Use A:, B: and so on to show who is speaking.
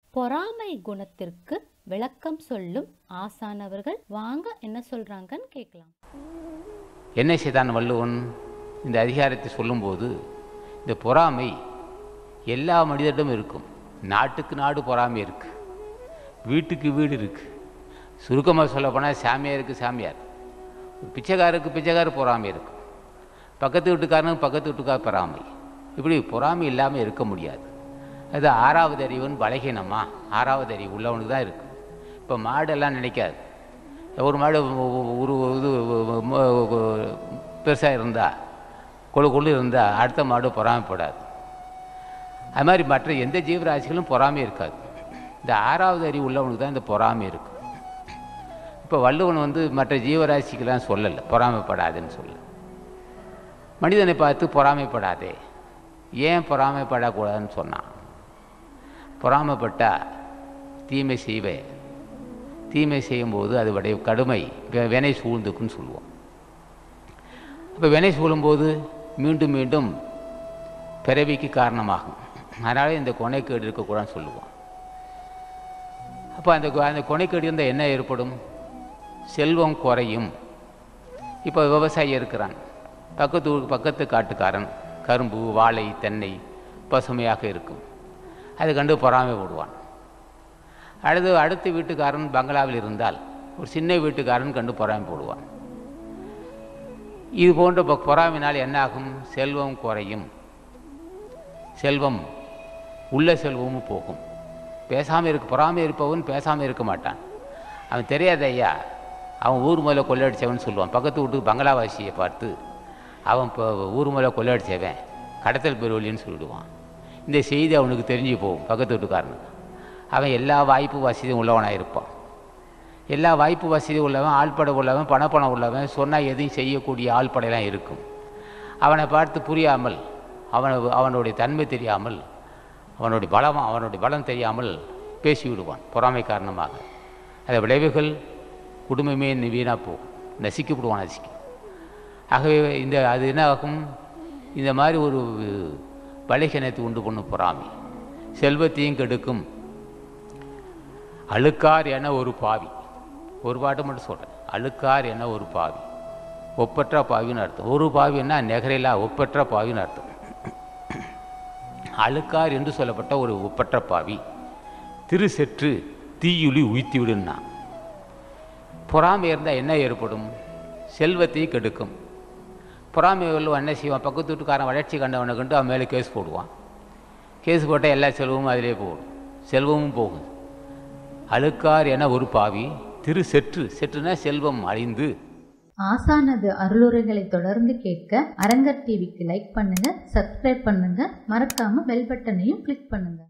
A: பொறாமை குணத்திற்கு விளக்கம் சொல்லும் ஆசானவர்கள் வாங்க என்ன சொல்றாங்கன்னு கேட்கலாம்
B: என்ன செய்தான் வள்ளுவன் இந்த அதிகாரத்தை சொல்லும்போது இந்த பொறாமை எல்லா மனிதரிடம் இருக்கும் நாட்டுக்கு நாடு பொறாமை இருக்கு வீட்டுக்கு வீடு இருக்கு சுருக்கமாக சொல்ல போனால் சாமியாருக்கு சாமியார் பிச்சைக்காரருக்கு பிச்சைக்காரர் பொறாமை இருக்கும் பக்கத்து வீட்டுக்காரனுக்கு பக்கத்து வீட்டுக்கார பொறாமை இப்படி பொறாமை இல்லாமல் இருக்க முடியாது அது ஆறாவது அறிவுன்னு பலகீனமா ஆறாவது அறிவு உள்ளவனுக்கு தான் இருக்கு இப்போ மாடெல்லாம் நினைக்காது ஒரு மாடு ஒரு இது பெருசாக இருந்தால் கொழு கொழு இருந்தால் அடுத்த மாடு பொறாமைப்படாது அது மாதிரி மற்ற எந்த ஜீவராசிகளும் பொறாமை இருக்காது இந்த ஆறாவது அறிவு உள்ளவனுக்கு தான் இந்த பொறாமை இருக்கும் இப்போ வள்ளுவன் வந்து மற்ற ஜீவராசிக்கெல்லாம் சொல்லலை பொறாமைப்படாதுன்னு சொல்ல மனிதனை பார்த்து பொறாமைப்படாதே ஏன் பொறாமைப்படக்கூடாதுன்னு சொன்னான் பொறாமைப்பட்டால் தீமை செய்வே தீமை செய்யும்போது அது உடைய கடுமை வி- வினை சூழ்ந்துக்குன்னு சொல்லுவோம் அப்போ வினை சூழும்போது மீண்டும் மீண்டும் பிறவிக்கு காரணமாகும் அதனால் இந்த கொனைக்கேடு இருக்கக்கூடாதுன்னு சொல்லுவோம் அப்போ அந்த கொ- அந்த கொனைக்கேடு இருந்தால் என்ன ஏற்படும் செல்வம் குறையும் இப்போ விவசாயி இருக்கிறான் பக்கத்து ஊர் பக்கத்து காட்டுக்காரன் கரும்பு வாழை தென்னை பசுமையாக இருக்கும் அதை கண்டு பொறாமை விடுவான் அடுத்து அடுத்த வீட்டுக்காரன் பங்களாவில் இருந்தால் ஒரு சின்ன வீட்டுக்காரன் கண்டு பொறாமை போடுவான் இது போன்ற பொ- பொறாமையினால் என்ன ஆகும் செல்வம் குறையும் செல்வம் உள்ள செல்வமும் போகும் பேசாமல் இருக்க பொறாமை இருப்பவன் பேசாமல் இருக்க மாட்டான் அவன் தெரியாத ஐயா அவன் ஊர் மேலே கொள்ளடிச்சவன் சொல்லுவான் பக்கத்து வீட்டுக்கு பங்களாவாசியை பார்த்து அவன் இப்போ ஊர் மேலே கொள்ளடிச்சவன் கடத்தல் பெருவழின்னு சொல்லிடுவான் இந்த செய்தி அவனுக்கு தெரிஞ்சு போகும் பக்கத்து வீட்டுக்காரனுக்கு அவன் எல்லா வாய்ப்பு வசதியும் உள்ளவனாக இருப்பான் எல்லா வாய்ப்பு வசதி உள்ளவன் ஆள்பட உள்ளவன் பணப்பணம் உள்ளவன் சொன்னால் எதையும் செய்யக்கூடிய ஆள்படையெல்லாம் இருக்கும் அவனை பார்த்து புரியாமல் அவனை அவனுடைய தன்மை தெரியாமல் அவனுடைய பலம் அவனுடைய பலம் தெரியாமல் பேசி விடுவான் பொறாமை காரணமாக அந்த விளைவுகள் குடும்பமே வீணாக போகும் நசிக்க விடுவான் நசிக்க ஆகவே இந்த அது என்ன ஆகும் இந்த மாதிரி ஒரு பலகீனத்தை உண்டு பண்ணும் பொறாமை செல்வத்தையும் கெடுக்கும் அழுக்கார் என ஒரு பாவி ஒரு பாட்டு மட்டும் சொல்கிறேன் அழுக்கார் என ஒரு பாவி ஒப்பற்ற பாவின்னு அர்த்தம் ஒரு பாவின்னா நெகரிலா ஒப்பற்ற பாவின்னு அர்த்தம் அழுக்கார் என்று சொல்லப்பட்ட ஒரு ஒப்பற்ற பாவி திரு செற்று தீயுளி உய்த்தி விடுன்னா பொறாமை இருந்தால் என்ன ஏற்படும் செல்வத்தை கெடுக்கும் பொறாமை உள்ளவன் என்ன செய்வான் பக்கத்து வீட்டுக்காரன் வளர்ச்சி கண்டவனை கண்டு அவன் மேலே கேஸ் போடுவான் கேஸ் போட்டால் எல்லா செல்வமும் அதிலே போகும் செல்வமும் போகும் அழுக்கார் என ஒரு பாவி திரு செற்று செற்றுனா செல்வம் அழிந்து
C: ஆசானது அருளுரைகளை தொடர்ந்து கேட்க அரங்கர் டிவிக்கு லைக் பண்ணுங்க சப்ஸ்கிரைப் பண்ணுங்க மறக்காம பெல் பட்டனையும் கிளிக் பண்ணுங்க